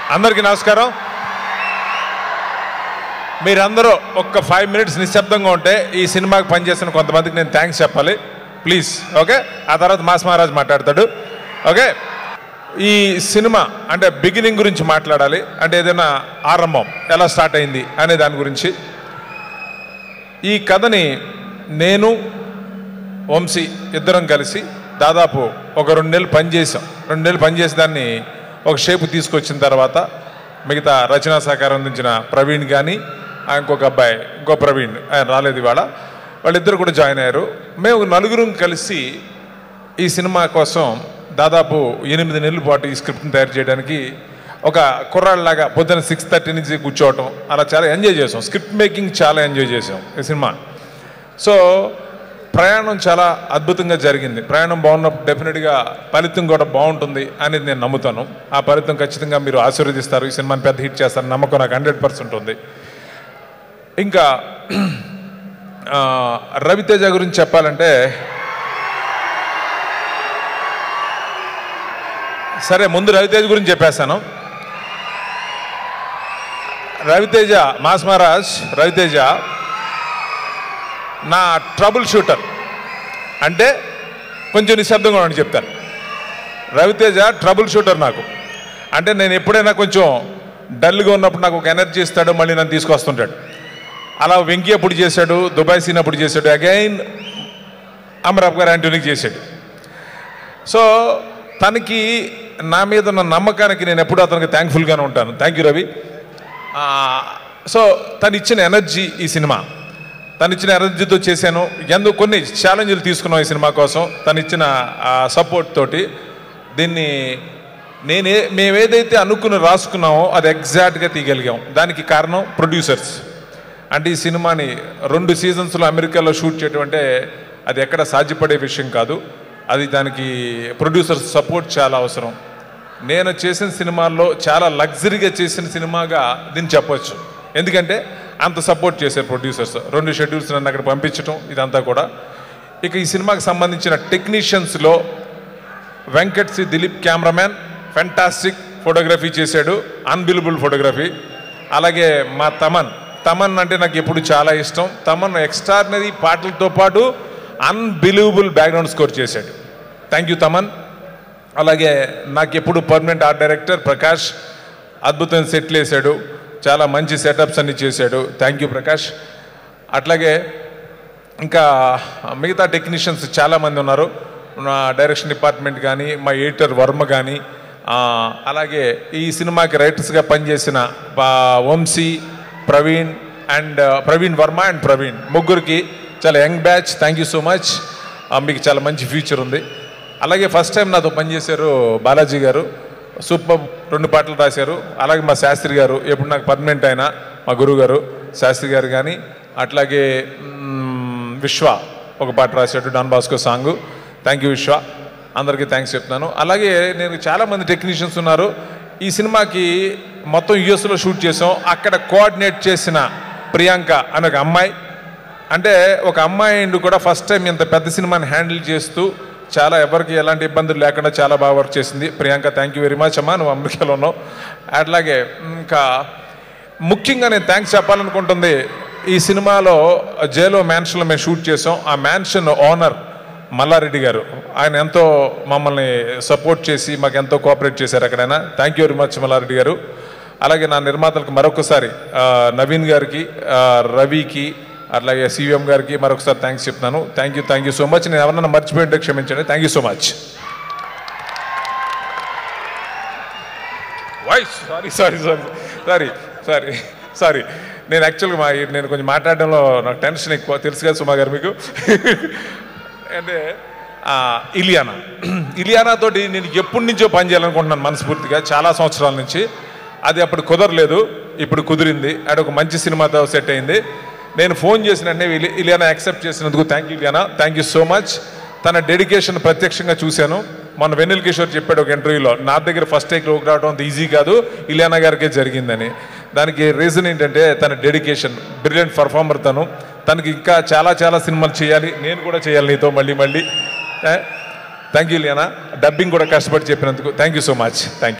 అందరికీ నమస్కారం మీరందరూ ఒక్క ఫైవ్ మినిట్స్ నిశ్శబ్దంగా ఉంటే ఈ సినిమాకి పనిచేసిన కొంతమందికి నేను థ్యాంక్స్ చెప్పాలి ప్లీజ్ ఓకే ఆ తర్వాత మాస్ మహారాజ్ మాట్లాడతాడు ఓకే ఈ సినిమా అంటే బిగినింగ్ గురించి మాట్లాడాలి అంటే ఏదైనా ఆరంభం ఎలా స్టార్ట్ అయింది అనే దాని గురించి ఈ కథని నేను వంశీ ఇద్దరం కలిసి దాదాపు ఒక రెండు నెలలు పనిచేసాం రెండు నెలలు పనిచేసి దాన్ని ఒక షేప్ తీసుకొచ్చిన తర్వాత మిగతా రచనా సహకారం అందించిన ప్రవీణ్ కానీ ఆ ఇంకొక అబ్బాయి ఇంకో ప్రవీణ్ ఆయన రాలేదు ఇవాళ వాళ్ళిద్దరు కూడా జాయిన్ అయ్యారు మేము నలుగురం కలిసి ఈ సినిమా కోసం దాదాపు ఎనిమిది నెలల పాటు ఈ స్క్రిప్ట్ని తయారు చేయడానికి ఒక కుర్రాళ్ళలాగా పొద్దున్న సిక్స్ థర్టీ నుంచి కూర్చోవటం అలా చాలా ఎంజాయ్ చేసాం స్క్రిప్ట్ మేకింగ్ చాలా ఎంజాయ్ చేసాం ఈ సినిమా సో ప్రయాణం చాలా అద్భుతంగా జరిగింది ప్రయాణం బాగున్నప్పుడు డెఫినెట్గా ఫలితం కూడా బాగుంటుంది అనేది నేను నమ్ముతాను ఆ ఫలితం ఖచ్చితంగా మీరు ఆశీర్వదిస్తారు ఈ సినిమాని పెద్ద హిట్ చేస్తారు నమ్మకం నాకు హండ్రెడ్ పర్సెంట్ ఉంది ఇంకా ఆ, రవితేజ గురించి చెప్పాలంటే సరే ముందు రవితేజ గురించి చెప్పేస్తాను రవితేజ మాస్ మహారాజ్ రవితేజ నా ట్రబుల్ షూటర్ అంటే కొంచెం నిశ్శబ్దంగా ఉండండి చెప్తాను రవితేజ ట్రబుల్ షూటర్ నాకు అంటే నేను ఎప్పుడైనా కొంచెం డల్గా ఉన్నప్పుడు నాకు ఒక ఎనర్జీ ఇస్తాడు మళ్ళీ నన్ను తీసుకొస్తుంటాడు అలా వెంకీ అప్పుడు చేశాడు దుబాయ్ సీన్ అప్పుడు చేశాడు అగైన్ అమరాబ్ గారు యాంటోనీకి చేశాడు సో తనకి నా మీద ఉన్న నమ్మకానికి నేను ఎప్పుడూ అతనికి థ్యాంక్ఫుల్గానే ఉంటాను థ్యాంక్ యూ రవి ఆ, సో తను ఇచ్చిన ఎనర్జీ ఈ సినిమా తను ఇచ్చిన ఎనర్జీతో చేశాను ఎందుకు కొన్ని ఛాలెంజ్లు తీసుకున్నాం ఈ సినిమా కోసం తను ఇచ్చిన సపోర్ట్ తోటి దీన్ని నేనే మేమేదైతే అనుకుని రాసుకున్నామో అది ఎగ్జాక్ట్గా తీయగలిగాం దానికి కారణం ప్రొడ్యూసర్స్ అంటే ఈ సినిమాని రెండు సీజన్స్లో అమెరికాలో షూట్ చేయడం అంటే అది ఎక్కడ సాధ్యపడే విషయం కాదు అది దానికి ప్రొడ్యూసర్స్ సపోర్ట్ చాలా అవసరం నేను చేసిన సినిమాల్లో చాలా లగ్జరీగా చేసిన సినిమాగా దీన్ని చెప్పొచ్చు ఎందుకంటే అంత సపోర్ట్ చేశారు ప్రొడ్యూసర్స్ రెండు షెడ్యూల్స్ నన్ను అక్కడ పంపించడం ఇదంతా కూడా ఇక ఈ సినిమాకి సంబంధించిన టెక్నీషియన్స్లో Venkat C Dilip cameraman fantastic photography చేశాడు అన్బిలబుల్ ఫోటోగ్రఫీ అలాగే మా తమన్ తమన్ అంటే నాకు ఎప్పుడు చాలా ఇష్టం తమన్ ఎక్స్ట్రాడినరీ పాటలతో పాటు అన్బిలీవబుల్ బ్యాక్గ్రౌండ్ స్కోర్ చేశాడు థ్యాంక్ యూ తమన్ అలాగే నాకు ఎప్పుడు పర్మనెంట్ ఆర్ట్ డైరెక్టర్ ప్రకాష్ అద్భుతమైన సెట్లు వేసాడు చాలా మంచి సెటప్స్ అన్ని చేశాడు థ్యాంక్ యూ ప్రకాష్ అట్లాగే ఇంకా మిగతా టెక్నీషియన్స్ చాలామంది ఉన్నారు నా డైరెక్షన్ డిపార్ట్మెంట్ కానీ మా ఎడిటర్ వర్మ కానీ ఆ, అలాగే ఈ సినిమాకి రైటర్స్గా పనిచేసిన బా- వంశీ ప్రవీణ్ అండ్ ప్రవీణ్ వర్మ అండ్ ప్రవీణ్ ముగ్గురికి చాలా young batch thank you so much మీకు చాలా మంచి ఫ్యూచర్ ఉంది అలాగే ఫస్ట్ టైం నాతో పనిచేశారు బాలాజీ గారు సూపర్ రెండు పాటలు రాశారు అలాగే మా శాస్త్రి గారు ఎప్పుడు నాకు పర్మనెంట్ అయినా మా గురువు గారు శాస్త్రి గారు కానీ అట్లాగే మ్మ్, విశ్వ ఒక పాట రాశాడు Don Bosco song thank you Vishwa అందరికీ థ్యాంక్స్ చెప్తున్నాను అలాగే నేను చాలామంది టెక్నీషియన్స్ ఉన్నారు ఈ సినిమాకి మొత్తం యుఎస్లో షూట్ చేసాం అక్కడ కోఆర్డినేట్ చేసిన ప్రియాంక అనే ఒక అమ్మాయి అంటే ఒక అమ్మాయి ఉండి కూడా ఫస్ట్ టైం ఇంత పెద్ద సినిమాని హ్యాండిల్ చేస్తూ చాలా ఎవరికి ఎలాంటి ఇబ్బందులు లేకుండా చాలా బాగా వర్క్ చేసింది Priyanka thank you very much అమ్మా నువ్వు అమెరికాలో ఉన్నావు అట్లాగే ఇంకా ముఖ్యంగా నేను థ్యాంక్స్ చెప్పాలనుకుంటుంది ఈ సినిమాలో జేలో మ్యాన్షన్లో మేము షూట్ చేసాం ఆ మ్యాన్షన్ ఓనర్ మల్లారెడ్డి గారు ఆయన ఎంతో మమ్మల్ని సపోర్ట్ చేసి మాకు ఎంతో కోఆపరేట్ చేశారు అక్కడైనా thank you very much Mallareddy గారు అలాగే నా నిర్మాతలకు మరొకసారి ఆ, నవీన్ గారికి ఆ, రవికి అట్లాగే సివిఎం గారికి మరొకసారి థ్యాంక్స్ చెప్తున్నాను thank you thank you so much నేను ఎవరన్నా మర్చిపోయింటే క్షమించండి thank you so much voice sorry sorry sorry sorry sorry sorry నేను యాక్చువల్గా మా నేను కొంచెం మాట్లాడడంలో నాకు టెన్షన్ ఎక్కువ తెలుసు కదా సుమా గారు మీకు అంటే ఆ, ఇలియానా ఇలియానా తోటి నేను ఎప్పటి నుంచో పని చేయాలనుకుంటున్నాను మనస్ఫూర్తిగా చాలా సంవత్సరాల నుంచి అది అప్పుడు కుదరలేదు ఇప్పుడు కుదిరింది అది ఒక మంచి సినిమాతో సెట్ అయింది నేను ఫోన్ చేసిన వెంటనే ఇలి- ఇలియానా యాక్సెప్ట్ చేసినందుకు thank you Ileana thank you so much తన డెడికేషన్ ప్రత్యక్షంగా చూశాను మన వెన్నెల్ కిషోర్ చెప్పాడు ఒక ఇంటర్వ్యూలో నా దగ్గర ఫస్ట్ టేక్ లోకి రావడం అంత ఈజీ కాదు ఇలియానా గారికే జరిగిందని దానికి రీజన్ ఏంటంటే తన డెడికేషన్ బ్రిలియంట్ పర్ఫార్మర్ తను తనకి ఇంకా చాలా చాలా సినిమాలు చేయాలి నేను కూడా చేయాలి నీతో మళ్ళీ మళ్ళీ థ్యాంక్ యూ ఇలియానా డబ్బింగ్ కూడా కష్టపడి చెప్పినందుకు thank you so much thank you